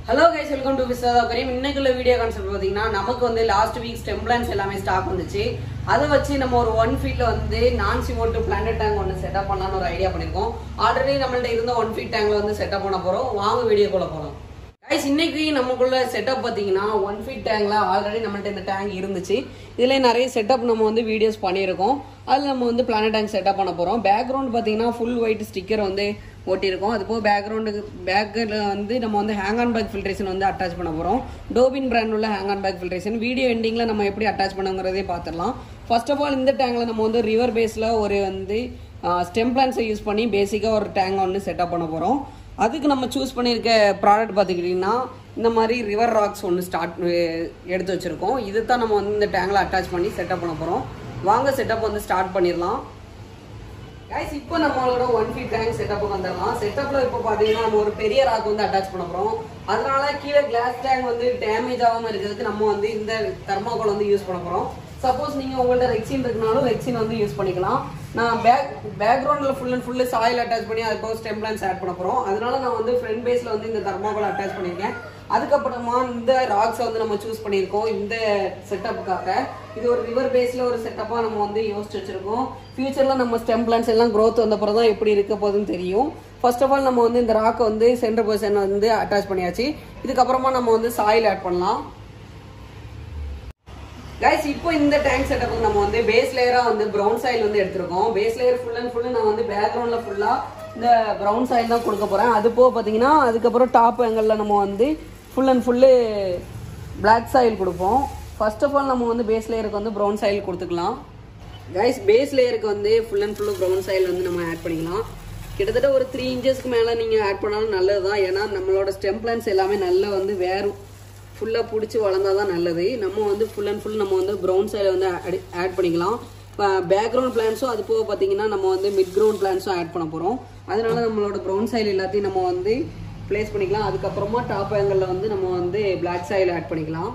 Hello guys welcome to Visadha Kareem இன்னைக்குள்ள video concept பார்த்தீங்கன்னா நமக்கு வந்து லாஸ்ட் வீக் ஸ்டெம் பிளான்ஸ் எல்லாமே ஸ்டாக் வந்துச்சு அதை வச்சு நம்ம ஒரு ஒன் ஃபீட்ல வந்து நான் சிவோட்டு பிளானட் டேங்க் ஒன்று செட்டப் பண்ணலாம்னு ஒரு ஐடியா பண்ணியிருக்கோம் ஆல்ரெடி நம்மள்ட்ட இருந்த ஒன் ஃபீட் டேங்க்ல வந்து செட்டப் பண்ண போறோம் வாங்க வீடியோக்குள்ள போகலாம் கைஸ் இன்னைக்கு நமக்குள்ள செட்டப் பார்த்தீங்கன்னா ஒன் ஃபீட் டேங்க்ல ஆல்ரெடி நம்மள்ட்ட இந்த டேங்க் இருந்துச்சு இதுல நிறைய செட்டப் நம்ம வந்து வீடியோஸ் பண்ணியிருக்கோம் அதில் நம்ம வந்து பிளானட் டேங்க் செட்டப் பண்ண போறோம் பேக்ரவுண்ட் பார்த்தீங்கன்னா ஃபுல் ஒயிட் ஸ்டிக்கர் வந்து ஒட்டியிருக்கோம் அது போக பேக்ரவுண்டுக்கு பேக்கில் வந்து நம்ம வந்து ஹேங் ஆன் பேக் ஃபில்ட்ரேஷன் வந்து அட்டாச் பண்ண போகிறோம் டோபின் பிராண்ட் உள்ள hang on back filtration video எண்டிங்கில் நம்ம எப்படி அட்டாச் பண்ணுங்கிறதே பார்த்துடலாம் ஃபர்ஸ்ட் ஆஃப் ஆல் இந்த டேங்கில் நம்ம வந்து ரிவர் பேஸில் ஒரு வந்து ஸ்டெம் பிளான்ஸை யூஸ் பண்ணி பேசிக்காக ஒரு டேங்கை வந்து செட்டப் பண்ண போகிறோம் அதுக்கு நம்ம சூஸ் பண்ணியிருக்க ப்ராடக்ட் பார்த்துக்கிட்டிங்கன்னா இந்த மாதிரி ரிவர் ராக்ஸ் ஒன்று ஸ்டார்ட் எடுத்து வச்சுருக்கோம் இது தான் நம்ம வந்து இந்த டேங்கில் அட்டாச் பண்ணி செட்டப் பண்ண போகிறோம் வாங்க செட்டப் வந்து ஸ்டார்ட் பண்ணிடலாம் கைஸ் இப்போ நம்மளோட ஒன் ஃபீட் டேங்க் செட்டப்புக்கு வந்துடலாம் செட்டப்ல இப்போ பாத்தீங்கன்னா நம்ம ஒரு பெரிய ராக் வந்து அட்டாச் பண்ண போறோம் அதனால கீழே கிளாஸ் டேங்க் வந்து டேமேஜ் ஆகாம இருக்கிறதுக்கு நம்ம வந்து இந்த தர்மாகோல் வந்து யூஸ் பண்ண போறோம் சப்போஸ் நீங்க உங்கள்ட்ட ரெக்ஸின் இருக்குனாலும் ரெக்ஸின் வந்து யூஸ் பண்ணிக்கலாம் நான் பேக் பேக்ரவுண்ட்ல full and full soil attach பண்ணி அது போக ஸ்டெம் பிளான்ஸ் ஆட் பண்ண போறோம் அதனால நான் வந்து ஃப்ரண்ட் பேஸ்ல வந்து இந்த தர்மாகோல் அட்டாச் பண்ணியிருக்கேன் அதுக்கப்புறமா இந்த ராக்ஸை வந்து நம்ம சூஸ் பண்ணியிருக்கோம் இந்த செட்டப்புக்காக இது ஒரு ரிவர் பேஸ்ல ஒரு செட்டப்பா நம்ம வந்து யோசிச்சு வச்சிருக்கோம் ஃபியூச்சர்ல நம்ம ஸ்டெம் பிளான்ஸ் எல்லாம் growth வந்த பிறகு தான் எப்படி இருக்க போகுதுன்னு தெரியும் ஃபர்ஸ்ட் ஆஃப் ஆல் நம்ம வந்து இந்த ராக்கை வந்து சென்டர் பர்சன் வந்து அட்டாச் பண்ணியாச்சு இதுக்கப்புறமா நம்ம வந்து சாயில் ஆட் பண்ணலாம் கைஸ் இப்போ இந்த டேங்க் செட்டப்புக்கு நம்ம வந்து பேஸ் லேயரா வந்து ப்ரௌன் சாயில் வந்து எடுத்திருக்கோம் base layer full and full நான் வந்து பேக்ரவுண்ட்ல ஃபுல்லா இந்த ப்ரௌன் சாயில் தான் கொடுக்க போறேன் அது போக பார்த்தீங்கன்னா அதுக்கப்புறம் டாப் ஆங்கிளில் நம்ம வந்து full and full black soil கொடுப்போம் ஃபர்ஸ்ட் ஆஃப் ஆல் நம்ம வந்து பேஸ் லேயருக்கு வந்து ப்ரௌன் சாயில் கொடுத்துக்கலாம் கைஸ் பேஸ் லேயருக்கு வந்து full and full brown soil வந்து நம்ம ஆட் பண்ணிக்கலாம் கிட்டத்தட்ட ஒரு த்ரீ இன்ச்சஸ்க்கு மேலே நீங்கள் ஆட் பண்ணாலும் நல்லது தான் ஏன்னா நம்மளோட ஸ்டெம் பிளான்ஸ் எல்லாமே நல்லா வந்து வேறும் ஃபுல்லாக பிடிச்சி வளர்ந்தா தான் நல்லது நம்ம வந்து ஃபுல் அண்ட் ஃபுல் நம்ம வந்து ப்ரௌன் சைடில் வந்து ஆட் பண்ணிக்கலாம் பேக்ரவுண்ட் பிளான்ஸும் அது போக பார்த்தீங்கன்னா நம்ம வந்து மிட் கிரவுண்ட் பிளான்ஸும் ஆட் பண்ண போகிறோம் அதனால நம்மளோட ப்ரௌன் சைல் எல்லாத்தையும் நம்ம வந்து ப்ளேஸ் பண்ணிக்கலாம் அதுக்கப்புறமா டாப் ஆங்கிளில் வந்து நம்ம வந்து பிளாக் சாயில் ஆட் பண்ணிக்கலாம்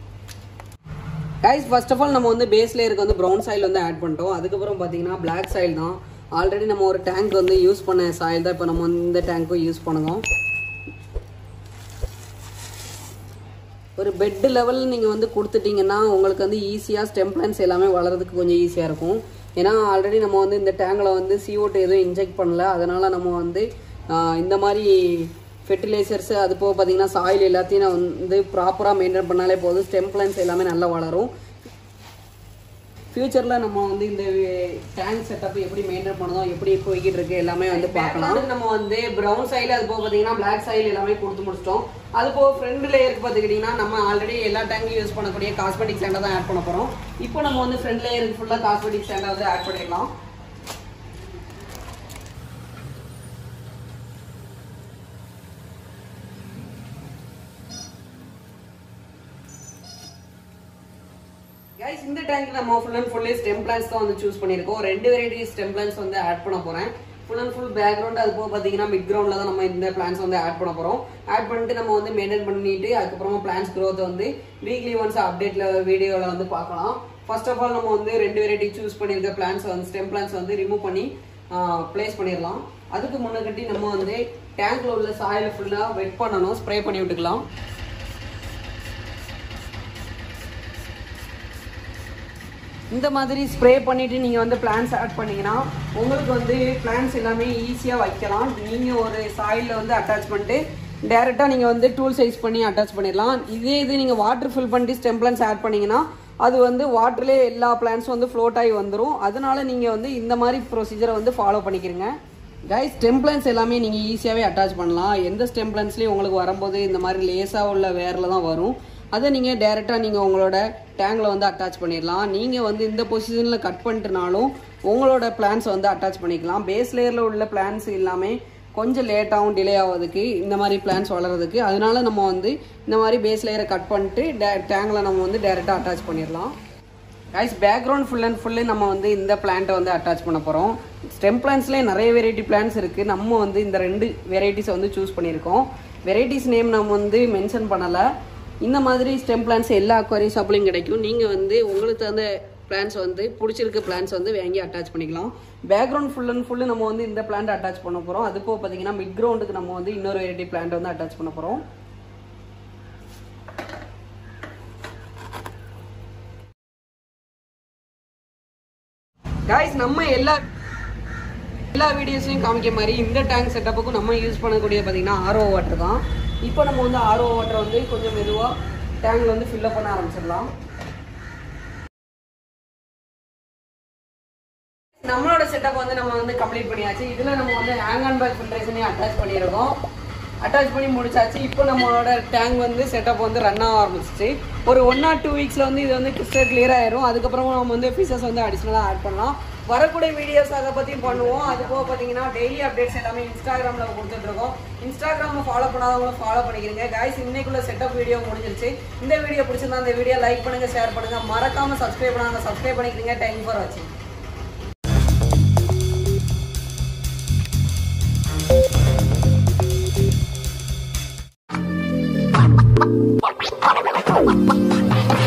கைஸ் ஃபர்ஸ்ட் ஆஃப் ஆல் நம்ம வந்து பேஸ் லேயருக்கு வந்து ப்ரௌன் சாயில் வந்து ஆட் பண்ணிட்டோம் அதுக்கப்புறம் பார்த்தீங்கன்னா பிளாக் சாயில் தான் ஆல்ரெடி நம்ம ஒரு டேங்க் வந்து யூஸ் பண்ண சாயில் தான் இப்போ நம்ம வந்து இந்த டேங்க்கும் யூஸ் பண்ணணும் ஒரு பெட் லெவல் நீங்கள் வந்து கொடுத்துட்டீங்கன்னா உங்களுக்கு வந்து ஈஸியாக ஸ்டெம் பிளான்ஸ் எல்லாமே வளர்றதுக்கு கொஞ்சம் ஈஸியாக இருக்கும் ஏன்னா ஆல்ரெடி நம்ம வந்து இந்த டேங்கில் வந்து CO2 எதுவும் இன்ஜெக்ட் பண்ணல அதனால நம்ம வந்து ஆஹ், இந்த மாதிரி ஃபெர்டிலைசர்ஸ் அது போக பார்த்தீங்கன்னா சாயில் எல்லாத்தையும் நான் வந்து ப்ராப்பராக மெயின்டைன் பண்ணாலே போதும் ஸ்டெம் பிளான்ஸ் எல்லாமே நல்லா வளரும் ஃபியூச்சரில் நம்ம வந்து இந்த டேங்க் செட்டப் எப்படி மெயின்டைன் பண்ணணும் எப்படி போய்கிட்டு இருக்கு எல்லாமே வந்து பார்க்கலாம் நம்ம வந்து ப்ரௌன் சைல் அது போக பார்த்தீங்கன்னா பிளாக் சைல் எல்லாமே கொடுத்து முடிச்சிட்டோம் அது போக ஃப்ரண்ட் லேயருக்கு பார்த்துக்கிட்டிங்கன்னா நம்ம ஆல்ரெடி எல்லா டேங்கும் யூஸ் பண்ணக்கூடிய காஸ்மெட்டிக் சாண்டை தான் ஆட் பண்ண போகிறோம் இப்போ நம்ம வந்து ஃப்ரண்ட் லேயருக்கு ஃபுல்லாக காஸ்மெட்டிக் சாண்டை வந்து ஆட் பண்ணிடலாம் கைஸ் இந்த டேங்க் நம்ம full and fully stem plants தான் வந்து சூஸ் பண்ணியிருக்கோம் ரெண்டு வெரைட்டி ஸ்டெம் பிளான்ஸ் வந்து ஆட் பண்ண போறேன் ஃபுல் அண்ட் ஃபுல் பேக்ரவுண்ட் அது போக பார்த்தீங்கன்னா மிட் கிரவுண்டில் தான் நம்ம இந்த பிளான்ஸ் வந்து ஆட் பண்ண போறோம் ஆட் பண்ணிட்டு நம்ம வந்து மெயின்டைன் பண்ணிட்டு அதுக்கப்புறமா பிளான்ஸ் growth வந்து வீக்லி ஒன்ஸ் அப்டேட்ல வீடியோவில் வந்து பார்க்கலாம் ஃபர்ஸ்ட் ஆஃப் ஆல் நம்ம வந்து ரெண்டு வெரைட்டி சூஸ் பண்ணியிருக்க பிளான்ஸ் வந்து ஸ்டெம் பிளான்ஸ் வந்து ரிமூவ் பண்ணி ப்ளேஸ் பண்ணிடலாம் அதுக்கு முன்னாடி நம்ம வந்து டேங்க்ல உள்ள சாயில ஃபுல்லாக வெட் பண்ணணும் ஸ்ப்ரே பண்ணி விட்டுக்கலாம் இந்த மாதிரி ஸ்ப்ரே பண்ணிட்டு நீங்க வந்து பிளான்ஸ் ஆட் பண்ணீங்கன்னா உங்களுக்கு வந்து பிளான்ஸ் எல்லாமே ஈஸியா வைக்கலாம் நீங்க ஒரு சாயில்ல வந்து அட்டாச் பண்ணிட்டு டைரக்டா நீங்க வந்து டூல் சைஸ் பண்ணி அட்டாச் பண்ணிடலாம் இதே இது நீங்க வாட்டர் ஃபில் பண்ணிட்டு ஸ்டெம் பிளான்ஸ் ஆட் பண்ணீங்கன்னா அது வந்து வாட்டர்லேயே எல்லா பிளான்ஸும் வந்து ஃப்ளோட் ஆகி வந்துடும் அதனால நீங்க வந்து இந்த மாதிரி ப்ரொசீஜரை வந்து ஃபாலோ பண்ணிக்கிறீங்க கைஸ் ஸ்டெம் பிளான்ஸ் எல்லாமே நீங்கள் ஈஸியாகவே அட்டாச் பண்ணலாம் எந்த ஸ்டெம் பிளான்ஸ்லேயும் உங்களுக்கு வரும்போது இந்த மாதிரி லேசாக உள்ள வேரில் தான் வரும் அதை நீங்கள் டேரெக்டாக நீங்கள் உங்களோட டேங்கில் வந்து அட்டாச் பண்ணிடலாம் நீங்கள் வந்து இந்த பொசிஷனில் கட் பண்ணிட்டுனாலும் உங்களோட பிளான்ஸ் வந்து அட்டாச் பண்ணிக்கலாம் பேஸ் லேயரில் உள்ள பிளான்ஸ் எல்லாமே கொஞ்சம் லேட்டாகவும் டிலே ஆகிறதுக்கு இந்த மாதிரி பிளான்ஸ் வளர்கிறதுக்கு அதனால நம்ம வந்து இந்த மாதிரி பேஸ் லேயரை கட் பண்ணிட்டு டே டேங்கில் நம்ம வந்து டேரெக்டாக அட்டாச் பண்ணிடலாம் guys background full and full நம்ம வந்து இந்த பிளான்ட்டை வந்து அட்டாச் பண்ண போகிறோம் ஸ்டெம் பிளான்ஸ்லேயே நிறைய வெரைட்டி பிளான்ஸ் இருக்குது நம்ம வந்து இந்த ரெண்டு வெரைட்டிஸை வந்து சூஸ் பண்ணியிருக்கோம் வெரைட்டிஸ் நேம் நம்ம வந்து மென்ஷன் பண்ணலை இந்த மாதிரி ஸ்டெம் பிளான்ஸ் எல்லா அக்வாரி ஷாப்லையும் கிடைக்கும் நீங்கள் வந்து உங்களுக்கு தகுந்த பிளான்ஸ் வந்து பிடிச்சிருக்க பிளான்ஸ் வந்து வாங்கி அட்டாச் பண்ணிக்கலாம் பேக்ரவுண்ட் ஃபுல் அண்ட் ஃபுல்லு நம்ம வந்து இந்த பிளான்ட் அட்டாச் பண்ண போகிறோம் அது போக பார்த்தீங்கன்னா மிட் கிரவுண்டுக்கு நம்ம வந்து இன்னொரு வெரைட்டி பிளான்ட் வந்து அட்டாச் பண்ண போகிறோம் கைஸ் நம்ம எல்லா எல்லா வீடியோஸையும் காமிக்க மாதிரி இந்த டேங்க் செட்டப்புக்கும் நம்ம யூஸ் பண்ணக்கூடிய பார்த்தீங்கன்னா ஆர்ஓ வாட்டர் தான் இப்போ நம்ம வந்து ஆர்ஓ வாட்டர் வந்து கொஞ்சம் மெதுவாக டேங்க்ல வந்து ஃபில்லப் பண்ண ஆரம்பிச்சிடலாம் நம்மளோட செட்டப் வந்து நம்ம வந்து கம்ப்ளீட் பண்ணியாச்சு இதில் நம்ம வந்து ஹேங் அண்ட் பேக் ஃபில்ட்ரேஷனையும் அட்டாச் பண்ணியிருக்கோம் அட்டாச் பண்ணி முடிச்சாச்சு இப்போ நம்மளோட டேங்க் வந்து செட்டப் வந்து ரன் ஆக ஆரம்பிச்சிச்சு ஒரு ஒன் ஆர் டூ வீக்ஸில் வந்து இது வந்து கிறிஸ்டல் கிளியர் ஆயிரும் அதுக்கப்புறமா நம்ம வந்து ஃபீச்சர்ஸ் வந்து அடிஷ்னலாக ஆட் பண்ணலாம் வரக்கூடிய வீடியோஸ் அதை பற்றியும் பண்ணுவோம் அது போக பார்த்தீங்கன்னா டெய்லி அப்டேட்ஸ் எல்லாமே இன்ஸ்டாகிராமில் கொடுத்துட்ருக்கோம் இன்ஸ்டாகிராமில் ஃபாலோ பண்ணாதவங்களும் ஃபாலோ பண்ணிக்கிறீங்க கைஸ் இன்னைக்குள்ள செட்டப் வீடியோ முடிஞ்சிருச்சு இந்த வீடியோ பிடிச்சிருந்தா இந்த வீடியோ லைக் பண்ணுங்க ஷேர் பண்ணுங்க மறக்காம சப்ஸ்கிரைப் பண்ணாங்க சப்ஸ்கிரைப் பண்ணிக்கிறீங்க தேங்க் ஃபார் வாட்சிங் Bye.